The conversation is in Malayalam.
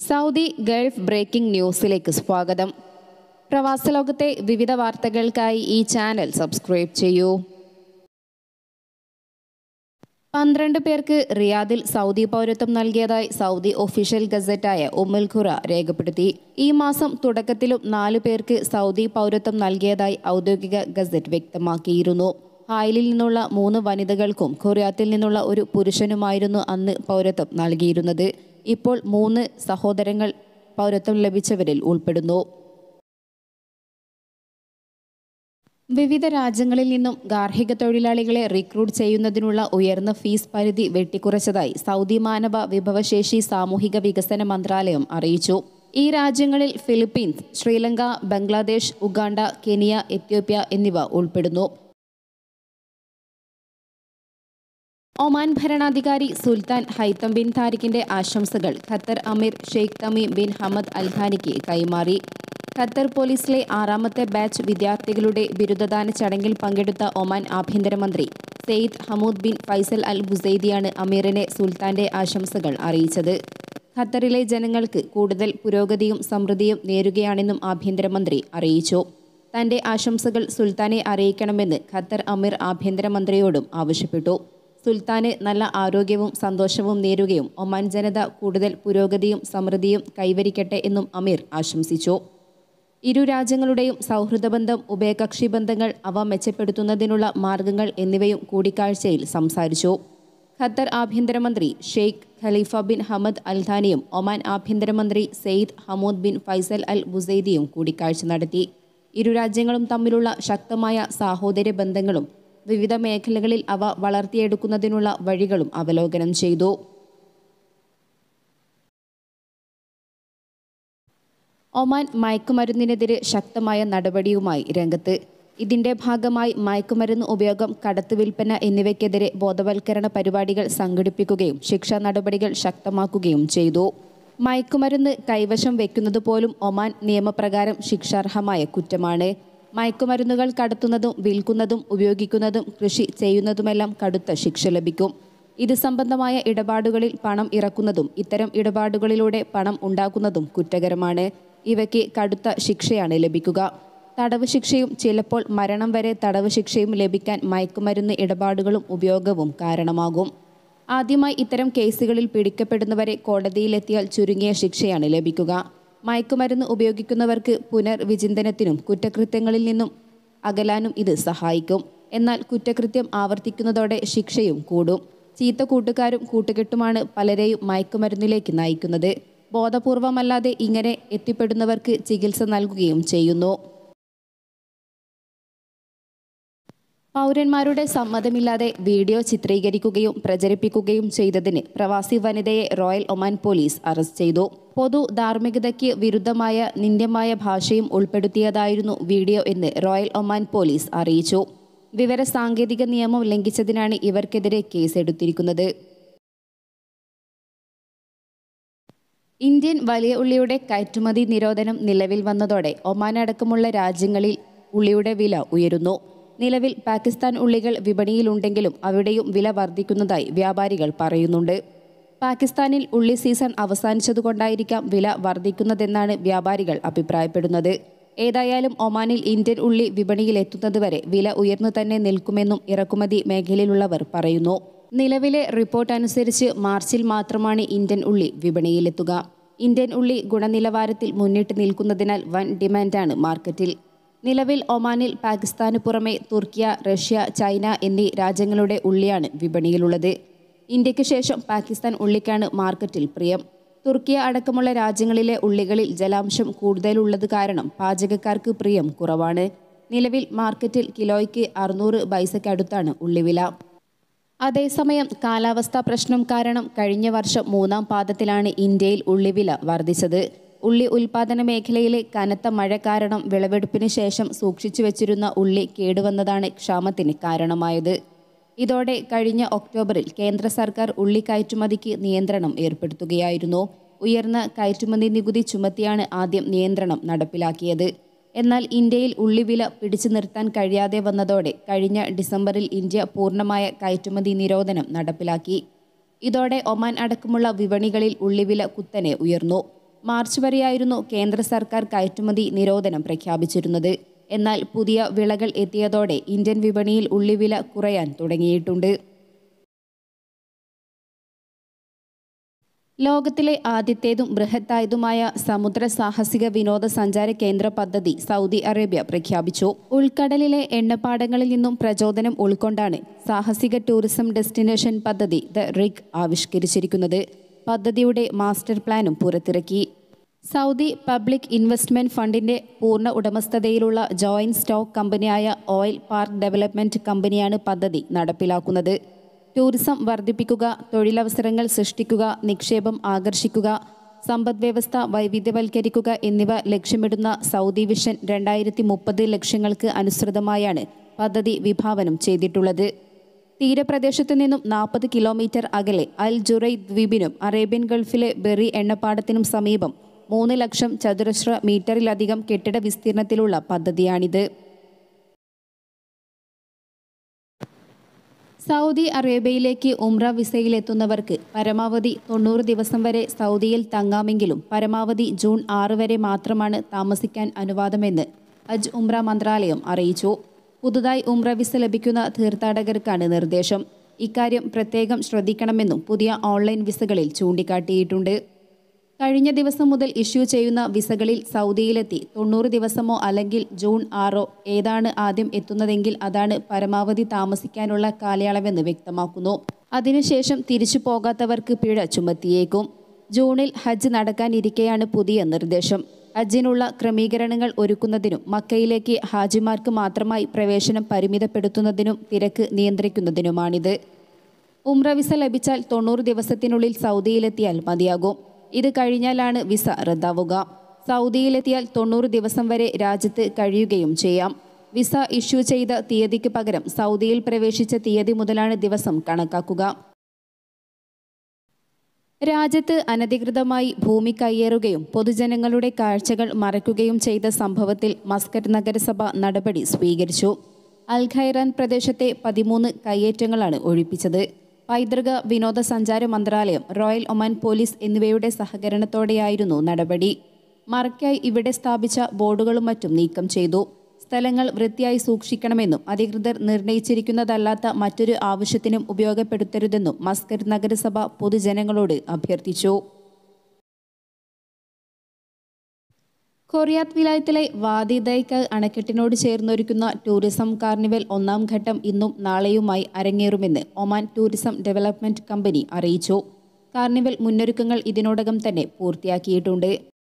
സൗദി ഗൾഫ് ബ്രേക്കിംഗ് ന്യൂസിലേക്ക് സ്വാഗതം പ്രവാസലോകത്തെ വിവിധ വാർത്തകൾക്കായി ഈ ചാനൽ സബ്സ്ക്രൈബ് ചെയ്യൂ പന്ത്രണ്ട് പേർക്ക് റിയാദിൽ സൗദി പൗരത്വം നൽകിയതായി സൗദി ഒഫീഷ്യൽ ഗസറ്റായ ഉമ്മുൽ ഖുറ രേഖപ്പെടുത്തി ഈ മാസം തുടക്കത്തിലും നാലു പേർക്ക് സൗദി പൗരത്വം നൽകിയതായി ഔദ്യോഗിക ഗസറ്റ് വ്യക്തമാക്കിയിരുന്നു ഹായിലിൽ നിന്നുള്ള മൂന്ന് വനിതകൾക്കും ഖുറിയാത്തിൽ നിന്നുള്ള ഒരു പുരുഷനുമായിരുന്നു അന്ന് പൗരത്വം നൽകിയിരുന്നത് ഇപ്പോൾ മൂന്ന് സഹോദരങ്ങൾ പൗരത്വം ലഭിച്ചവരിൽ ഉൾപ്പെടുന്നു വിവിധ രാജ്യങ്ങളിൽ നിന്നും ഗാർഹിക തൊഴിലാളികളെ റിക്രൂട്ട് ചെയ്യുന്നതിനുള്ള ഉയർന്ന ഫീസ് പരിധി വെട്ടിക്കുറച്ചതായി സൗദി മാനവ വിഭവശേഷി സാമൂഹിക വികസന മന്ത്രാലയം അറിയിച്ചു ഈ രാജ്യങ്ങളിൽ Philippines Sri Lanka Bangladesh Uganda Kenya Ethiopia എന്നിവ ഉൾപ്പെടുന്നു ഒമാൻ ഭരണാധികാരി സുൽത്താൻ ഹൈത്തം ബിൻ താരിഖിന്റെ ആശംസകൾ ഖത്തർ അമീർ ഷെയ്ഖ് തമീം ബിൻ ഹമദ് അൽഹാനിക്ക് കൈമാറി ഖത്തർ പോലീസിലെ ആറാമത്തെ ബാച്ച് വിദ്യാർത്ഥികളുടെ ബിരുദദാന ചടങ്ങിൽ പങ്കെടുത്ത ഒമാൻ ആഭ്യന്തരമന്ത്രി Said Hamood bin Faisal al ബുസൈദിയാണ് അമീറിനെ സുൽത്താന്റെ ആശംസകൾ അറിയിച്ചത് ഖത്തറിലെ ജനങ്ങൾക്ക് കൂടുതൽ പുരോഗതിയും സമൃദ്ധിയും നേരുകയാണെന്നും ആഭ്യന്തരമന്ത്രി അറിയിച്ചു തന്റെ ആശംസകൾ സുൽത്താനെ അറിയിക്കണമെന്ന് ഖത്തർ അമീർ ആഭ്യന്തരമന്ത്രിയോടും ആവശ്യപ്പെട്ടു സുൽത്താന് നല്ല ആരോഗ്യവും സന്തോഷവും നേരുകയും ഒമാൻ ജനത കൂടുതൽ പുരോഗതിയും സമൃദ്ധിയും കൈവരിക്കട്ടെ എന്നും അമീർ ആശംസിച്ചു ഇരു രാജ്യങ്ങളുടെയും സൗഹൃദ ബന്ധം ഉഭയകക്ഷി ബന്ധങ്ങൾ അവ മെച്ചപ്പെടുത്തുന്നതിനുള്ള മാർഗങ്ങൾ എന്നിവയും കൂടിക്കാഴ്ചയിൽ സംസാരിച്ചു ഖത്തർ ആഭ്യന്തരമന്ത്രി ഷെയ്ഖ് ഖലീഫ ബിൻ ഹമദ് അൽഥാനിയും ഒമാൻ ആഭ്യന്തരമന്ത്രി Said Hamood bin Faisal al ബുസൈദിയും കൂടിക്കാഴ്ച നടത്തി ഇരു രാജ്യങ്ങളും തമ്മിലുള്ള ശക്തമായ സാഹോദര്യ ബന്ധങ്ങളും വിവിധ മേഖലകളിൽ അവ വളർത്തിയെടുക്കുന്നതിനുള്ള വഴികളും അവലോകനം ചെയ്തു ഒമാൻ മയക്കുമരുന്നിനെതിരെ ശക്തമായ നടപടിയുമായി രംഗത്ത് ഇതിന്റെ ഭാഗമായി മയക്കുമരുന്ന് ഉപയോഗം കടത്ത് വിൽപ്പന എന്നിവയ്ക്കെതിരെ ബോധവൽക്കരണ പരിപാടികൾ സംഘടിപ്പിക്കുകയും ശിക്ഷാ നടപടികൾ ശക്തമാക്കുകയും ചെയ്തു മയക്കുമരുന്ന് കൈവശം വെക്കുന്നത് പോലും ഒമാൻ നിയമപ്രകാരം ശിക്ഷാർഹമായ കുറ്റമാണ് മയക്കുമരുന്നുകൾ കടത്തുന്നതും വിൽക്കുന്നതും ഉപയോഗിക്കുന്നതും കൃഷി ചെയ്യുന്നതുമെല്ലാം കടുത്ത ശിക്ഷ ലഭിക്കും ഇത് സംബന്ധമായ ഇടപാടുകളിൽ പണം ഇറക്കുന്നതും ഇത്തരം ഇടപാടുകളിലൂടെ പണം ഉണ്ടാക്കുന്നതും കുറ്റകരമാണ് ഇവയ്ക്ക് കടുത്ത ശിക്ഷയാണ് ലഭിക്കുക തടവ് ശിക്ഷയും ചിലപ്പോൾ മരണം വരെ തടവ് ശിക്ഷയും ലഭിക്കാൻ മയക്കുമരുന്ന് ഇടപാടുകളും ഉപയോഗവും കാരണമാകും ആദ്യമായി ഇത്തരം കേസുകളിൽ പിടിക്കപ്പെടുന്നവരെ കോടതിയിലെത്തിയാൽ ചുരുങ്ങിയ ശിക്ഷയാണ് ലഭിക്കുക മയക്കുമരുന്ന് ഉപയോഗിക്കുന്നവർക്ക് പുനർവിചിന്തനത്തിനും കുറ്റകൃത്യങ്ങളിൽ നിന്നും അകലാനും ഇത് സഹായിക്കും എന്നാൽ കുറ്റകൃത്യം ആവർത്തിക്കുന്നതോടെ ശിക്ഷയും കൂടും ചീത്ത കൂട്ടുകാരും കൂട്ടുകെട്ടുമാണ് പലരെയും മയക്കുമരുന്നിലേക്ക് നയിക്കുന്നത് ബോധപൂർവമല്ലാതെ ഇങ്ങനെ എത്തിപ്പെടുന്നവർക്ക് ചികിത്സ നൽകുകയും ചെയ്യുന്നു പൗരന്മാരുടെ സമ്മതമില്ലാതെ വീഡിയോ ചിത്രീകരിക്കുകയും പ്രചരിപ്പിക്കുകയും ചെയ്തതിന് പ്രവാസി വനിതയെ റോയൽ ഒമാൻ പോലീസ് അറസ്റ്റ് ചെയ്തു പൊതു ധാർമ്മികതയ്ക്ക് വിരുദ്ധമായ നിന്ദ്യമായ ഭാഷയും ഉൾപ്പെടുത്തിയതായിരുന്നു വീഡിയോ എന്ന് റോയൽ ഒമാൻ പോലീസ് അറിയിച്ചു വിവര സാങ്കേതിക നിയമം ലംഘിച്ചതിനാണ് ഇവർക്കെതിരെ കേസെടുത്തിരിക്കുന്നത് ഇന്ത്യൻ വലിയ ഉള്ളിയുടെ കയറ്റുമതി നിരോധനം നിലവിൽ വന്നതോടെ ഒമാൻ അടക്കമുള്ള രാജ്യങ്ങളിൽ ഉള്ളിയുടെ വില ഉയരുന്നു നിലവിൽ പാകിസ്ഥാൻ ഉള്ളികൾ വിപണിയിലുണ്ടെങ്കിലും അവിടെയും വില വർദ്ധിക്കുന്നതായി വ്യാപാരികൾ പറയുന്നുണ്ട് പാകിസ്ഥാനിൽ ഉള്ളി സീസൺ അവസാനിച്ചതുകൊണ്ടായിരിക്കാം വില വർദ്ധിക്കുന്നതെന്നാണ് വ്യാപാരികൾ അഭിപ്രായപ്പെടുന്നത് ഏതായാലും ഒമാനിൽ ഇന്ത്യൻ ഉള്ളി വിപണിയിൽ എത്തുന്നതുവരെ വില ഉയർന്നു തന്നെ നിൽക്കുമെന്നും ഇറക്കുമതി മേഖലയിലുള്ളവർ പറയുന്നു നിലവിലെ റിപ്പോർട്ട് അനുസരിച്ച് മാർച്ചിൽ മാത്രമാണ് ഇന്ത്യൻ ഉള്ളി വിപണിയിലെത്തുക ഇന്ത്യൻ ഉള്ളി ഗുണനിലവാരത്തിൽ മുന്നിട്ട് നിൽക്കുന്നതിനാൽ വൻ ഡിമാൻഡാണ് മാർക്കറ്റിൽ നിലവിൽ ഒമാനിൽ പാകിസ്ഥാന് പുറമെ തുർക്കിയ റഷ്യ ചൈന എന്നീ രാജ്യങ്ങളുടെ ഉള്ളിയാണ് വിപണിയിലുള്ളത് ഇന്ത്യക്ക് ശേഷം പാകിസ്ഥാൻ ഉള്ളിക്കാണ് മാർക്കറ്റിൽ പ്രിയം തുർക്കിയ അടക്കമുള്ള രാജ്യങ്ങളിലെ ഉള്ളികളിൽ ജലാംശം കൂടുതലുള്ളത് കാരണം പാചകക്കാർക്ക് പ്രിയം കുറവാണ് നിലവിൽ മാർക്കറ്റിൽ കിലോയ്ക്ക് അറുന്നൂറ് പൈസയ്ക്കടുത്താണ് ഉള്ളിവില അതേസമയം കാലാവസ്ഥാ പ്രശ്നം കാരണം കഴിഞ്ഞ വർഷം മൂന്നാം പാദത്തിലാണ് ഇന്ത്യയിൽ ഉള്ളിവില വർദ്ധിച്ചത് ഉള്ളി ഉൽപാദന മേഖലയിലെ കനത്ത മഴ കാരണം വിളവെടുപ്പിന് ശേഷം സൂക്ഷിച്ചു വെച്ചിരുന്ന ഉള്ളി കേടുവന്നതാണ് ക്ഷാമത്തിന് കാരണമായത് ഇതോടെ കഴിഞ്ഞ ഒക്ടോബറിൽ കേന്ദ്ര സർക്കാർ ഉള്ളി കയറ്റുമതിക്ക് നിയന്ത്രണം ഏർപ്പെടുത്തുകയായിരുന്നു ഉയർന്ന കയറ്റുമതി നികുതി ചുമത്തിയാണ് ആദ്യം നിയന്ത്രണം നടപ്പിലാക്കിയത് എന്നാൽ ഇന്ത്യയിൽ ഉള്ളിവില പിടിച്ചു നിർത്താൻ കഴിയാതെ വന്നതോടെ കഴിഞ്ഞ ഡിസംബറിൽ ഇന്ത്യ പൂർണ്ണമായ കയറ്റുമതി നിരോധനം നടപ്പിലാക്കി ഇതോടെ ഒമാൻ അടക്കമുള്ള വിപണികളിൽ ഉള്ളിവില കുത്തനെ ഉയർന്നു മാർച്ച് വരെയായിരുന്നു കേന്ദ്ര സർക്കാർ കയറ്റുമതി നിരോധനം പ്രഖ്യാപിച്ചിരുന്നത് എന്നാൽ പുതിയ വിളകൾ എത്തിയതോടെ ഇന്ത്യൻ വിപണിയിൽ ഉള്ളിവില കുറയാൻ തുടങ്ങിയിട്ടുണ്ട് ലോകത്തിലെ ആദ്യത്തേതും ബൃഹത്തായതുമായ സമുദ്ര സാഹസിക വിനോദസഞ്ചാര കേന്ദ്ര പദ്ധതി സൗദി അറേബ്യ പ്രഖ്യാപിച്ചു ഉൾക്കടലിലെ എണ്ണപ്പാടങ്ങളിൽ നിന്നും പ്രചോദനം ഉൾക്കൊണ്ടാണ് സാഹസിക ടൂറിസം ഡെസ്റ്റിനേഷൻ പദ്ധതി ദ റിഗ് ആവിഷ്കരിച്ചിരിക്കുന്നത് പദ്ധതിയുടെ മാസ്റ്റർ പ്ലാനും പുറത്തിറക്കി സൗദി പബ്ലിക് ഇൻവെസ്റ്റ്മെന്റ് ഫണ്ടിന്റെ പൂർണ്ണ ഉടമസ്ഥതയിലുള്ള ജോയിന്റ് സ്റ്റോക്ക് കമ്പനിയായ ഓയിൽ പാർക്ക് ഡെവലപ്മെന്റ് കമ്പനിയാണ് പദ്ധതി നടപ്പിലാക്കുന്നത് ടൂറിസം വർദ്ധിപ്പിക്കുക തൊഴിലവസരങ്ങൾ സൃഷ്ടിക്കുക നിക്ഷേപം ആകർഷിക്കുക സമ്പദ്വ്യവസ്ഥ വൈവിധ്യവൽക്കരിക്കുക എന്നിവ ലക്ഷ്യമിടുന്ന സൗദി വിഷൻ രണ്ടായിരത്തി മുപ്പത് ലക്ഷ്യങ്ങൾക്ക് അനുസൃതമായാണ് പദ്ധതി വിഭാവനം ചെയ്തിട്ടുള്ളത് തീരപ്രദേശത്തു നിന്നും നാൽപ്പത് കിലോമീറ്റർ അകലെ അൽ ജുറൈ ദ്വീപിനും അറേബ്യൻ ഗൾഫിലെ ബെറി എണ്ണപ്പാടത്തിനും സമീപം മൂന്ന് ലക്ഷം ചതുരശ്ര മീറ്ററിലധികം കെട്ടിട വിസ്തീർണത്തിലുള്ള പദ്ധതിയാണിത് സൗദി അറേബ്യയിലേക്ക് ഉംറ വിസയിലെത്തുന്നവർക്ക് പരമാവധി തൊണ്ണൂറ് ദിവസം വരെ സൗദിയിൽ തങ്ങാമെങ്കിലും പരമാവധി ജൂൺ ആറ് വരെ മാത്രമാണ് താമസിക്കാൻ അനുവാദമെന്ന് ഹജ്ജ് ഉംറ മന്ത്രാലയം അറിയിച്ചു പുതുതായി ഉംറ വിസ ലഭിക്കുന്ന തീർത്ഥാടകർക്കാണ് നിർദ്ദേശം ഇക്കാര്യം പ്രത്യേകം ശ്രദ്ധിക്കണമെന്നും പുതിയ ഓൺലൈൻ വിസകളിൽ ചൂണ്ടിക്കാട്ടിയിട്ടുണ്ട് കഴിഞ്ഞ ദിവസം മുതൽ ഇഷ്യൂ ചെയ്യുന്ന വിസകളിൽ സൗദിയിലെത്തി തൊണ്ണൂറ് ദിവസമോ അല്ലെങ്കിൽ ജൂൺ ആറോ ഏതാണ് ആദ്യം എത്തുന്നതെങ്കിൽ അതാണ് പരമാവധി താമസിക്കാനുള്ള കാലയളവെന്ന് വ്യക്തമാക്കുന്നു അതിനുശേഷം തിരിച്ചു പോകാത്തവർക്ക് പിഴ ചുമത്തിയേക്കും ജൂണിൽ ഹജ്ജ് നടക്കാനിരിക്കെയാണ് പുതിയ നിർദ്ദേശം ഹജ്ജിനുള്ള ക്രമീകരണങ്ങൾ ഒരുക്കുന്നതിനും മക്കയിലേക്ക് ഹാജിമാർക്ക് മാത്രമായി പ്രവേശനം പരിമിതപ്പെടുത്തുന്നതിനും തിരക്ക് നിയന്ത്രിക്കുന്നതിനുമാണിത് ഉംറ വിസ ലഭിച്ചാൽ തൊണ്ണൂറ് ദിവസത്തിനുള്ളിൽ സൗദിയിലെത്തിയാൽ മതിയാകും ഇത് കഴിഞ്ഞാലാണ് വിസ റദ്ദാവുക സൗദിയിലെത്തിയാൽ തൊണ്ണൂറ് ദിവസം വരെ രാജ്യത്ത് കഴിയുകയും ചെയ്യാം വിസ ഇഷ്യൂ ചെയ്ത തീയതിക്ക് പകരം സൗദിയിൽ പ്രവേശിച്ച തീയതി മുതലാണ് ദിവസം കണക്കാക്കുക രാജ്യത്ത് അനധികൃതമായി ഭൂമി കയ്യേറുകയും പൊതുജനങ്ങളുടെ കാഴ്ചകൾ മറയ്ക്കുകയും ചെയ്ത സംഭവത്തിൽ മസ്കറ്റ് നഗരസഭ നടപടി സ്വീകരിച്ചു അൽ ഖൈറാൻ പ്രദേശത്തെ പതിമൂന്ന് കയ്യേറ്റങ്ങളാണ് ഒഴിപ്പിച്ചത് പൈതൃക വിനോദസഞ്ചാര മന്ത്രാലയം റോയൽ ഒമാൻ പോലീസ് എന്നിവയുടെ സഹകരണത്തോടെയായിരുന്നു നടപടി മറയ്ക്കായി ഇവിടെ സ്ഥാപിച്ച ബോർഡുകളും മറ്റും നീക്കം ചെയ്തു സ്ഥലങ്ങൾ വൃത്തിയായി സൂക്ഷിക്കണമെന്നും അധികൃതർ നിർണയിച്ചിരിക്കുന്നതല്ലാത്ത മറ്റൊരു ആവശ്യത്തിനും ഉപയോഗപ്പെടുത്തരുതെന്നും മസ്കറ്റ് നഗരസഭ പൊതുജനങ്ങളോട് അഭ്യർത്ഥിച്ചു കൊറിയാത്ത് വിലായത്തിലെ വാദി ദൈക്ക് അണക്കെട്ടിനോട് ചേർന്നൊരുക്കുന്ന ടൂറിസം കാർണിവൽ ഒന്നാം ഘട്ടം ഇന്നും നാളെയുമായി അരങ്ങേറുമെന്ന് ഒമാൻ ടൂറിസം ഡെവലപ്മെന്റ് കമ്പനി അറിയിച്ചു കാർണിവൽ മുന്നൊരുക്കങ്ങൾ ഇതിനോടകം തന്നെ പൂർത്തിയാക്കിയിട്ടുണ്ട്